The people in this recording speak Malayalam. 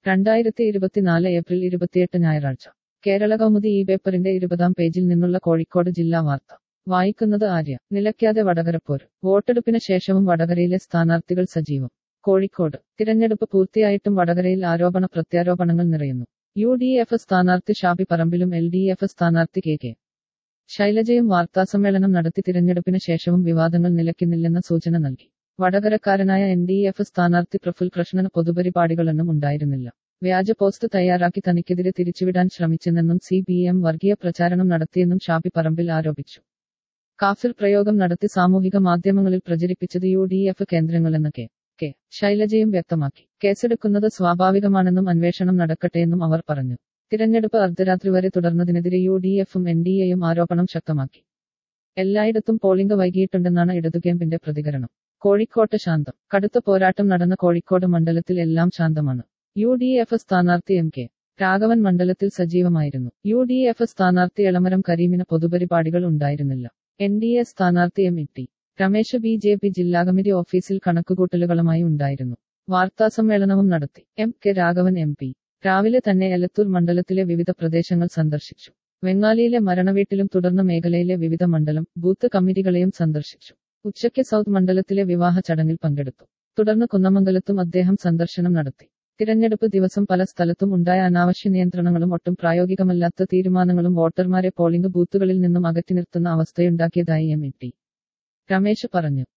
രണ്ടായിരത്തി ഇരുപത്തിനാല് ഏപ്രിൽ ഇരുപത്തിയെട്ട് ഞായറാഴ്ച കേരള കൗമുദി ഈ പേപ്പറിന്റെ ഇരുപതാം പേജിൽ നിന്നുള്ള കോഴിക്കോട് ജില്ലാ വാർത്ത വായിക്കുന്നത് ആര്യ നിലയ്ക്കാതെ വടകരപ്പോര് വോട്ടെടുപ്പിന് ശേഷവും വടകരയിലെ സ്ഥാനാർത്ഥികൾ സജീവം കോഴിക്കോട് തിരഞ്ഞെടുപ്പ് പൂർത്തിയായിട്ടും വടകരയിൽ ആരോപണ പ്രത്യാരോപണങ്ങൾ നിറയുന്നു യു ഡി എഫ് സ്ഥാനാർത്ഥി ഷാബി പറമ്പിലും എൽ ഡി എഫ് സ്ഥാനാർത്ഥി കെ കെ ശൈലജയും വാർത്താസമ്മേളനം നടത്തി തിരഞ്ഞെടുപ്പിന് ശേഷവും വിവാദങ്ങൾ നിലയ്ക്കുന്നില്ലെന്ന സൂചന നൽകി വടകരക്കാരനായ എൻ ഡി എഫ് സ്ഥാനാർത്ഥി പ്രഫുൽ കൃഷ്ണന് പൊതുപരിപാടികളൊന്നും ഉണ്ടായിരുന്നില്ല വ്യാജ പോസ്റ്റ് തയ്യാറാക്കി തനിക്കെതിരെ തിരിച്ചുവിടാൻ ശ്രമിച്ചെന്നും സി പി എം വർഗീയ പ്രചാരണം നടത്തിയെന്നും ഷാബി പറമ്പിൽ ആരോപിച്ചു കാഫിർ പ്രയോഗം നടത്തി സാമൂഹിക മാധ്യമങ്ങളിൽ പ്രചരിപ്പിച്ചത് യു ഡി എഫ് കേന്ദ്രങ്ങളെന്ന് കെ കെ ശൈലജയും വ്യക്തമാക്കി കേസെടുക്കുന്നത് സ്വാഭാവികമാണെന്നും അന്വേഷണം നടക്കട്ടെയെന്നും അവർ പറഞ്ഞു തിരഞ്ഞെടുപ്പ് അർദ്ധരാത്രി വരെ തുടർന്നതിനെതിരെ യു ഡി എഫും എൻ ഡി എയും ആരോപണം ശക്തമാക്കി എല്ലായിടത്തും പോളിംഗ് വൈകിയിട്ടുണ്ടെന്നാണ് ഇടതുകേമ്പിന്റെ പ്രതികരണം കോഴിക്കോട്ട് ശാന്തം കടുത്ത പോരാട്ടം നടന്ന കോഴിക്കോട് മണ്ഡലത്തിൽ എല്ലാം ശാന്തമാണ് യു ഡി എഫ് സ്ഥാനാർത്ഥി എം കെ രാഘവൻ മണ്ഡലത്തിൽ സജീവമായിരുന്നു യു ഡി എഫ് സ്ഥാനാർത്ഥി എളമരം കരീമിന് പൊതുപരിപാടികൾ ഉണ്ടായിരുന്നില്ല എൻ ഡി എ സ്ഥാനാർത്ഥി M E T Ramesh B J P ജില്ലാ കമ്മിറ്റി ഓഫീസിൽ കണക്കുകൂട്ടലുകളുമായി ഉണ്ടായിരുന്നു വാർത്താസമ്മേളനവും നടത്തി M K Raghavan M P രാവിലെ തന്നെ എലത്തൂർ മണ്ഡലത്തിലെ വിവിധ പ്രദേശങ്ങൾ സന്ദർശിച്ചു വെങ്ങാലിയിലെ മരണവീട്ടിലും തുടർന്ന് മേഖലയിലെ വിവിധ മണ്ഡലം ബൂത്ത് കമ്മിറ്റികളെയും സന്ദർശിച്ചു ഉച്ചയ്ക്ക് സൗത്ത് മണ്ഡലത്തിലെ വിവാഹ ചടങ്ങിൽ പങ്കെടുത്തു തുടർന്ന് കുന്നമംഗലത്തും അദ്ദേഹം സന്ദർശനം നടത്തി തിരഞ്ഞെടുപ്പ് ദിവസം പല സ്ഥലത്തും ഉണ്ടായ അനാവശ്യ നിയന്ത്രണങ്ങളും ഒട്ടും പ്രായോഗികമല്ലാത്ത തീരുമാനങ്ങളും വോട്ടർമാരെ പോളിംഗ് ബൂത്തുകളിൽ നിന്നും അകറ്റി നിർത്തുന്ന അവസ്ഥയുണ്ടാക്കിയതായി എം ഇ ടി രമേശ് പറഞ്ഞു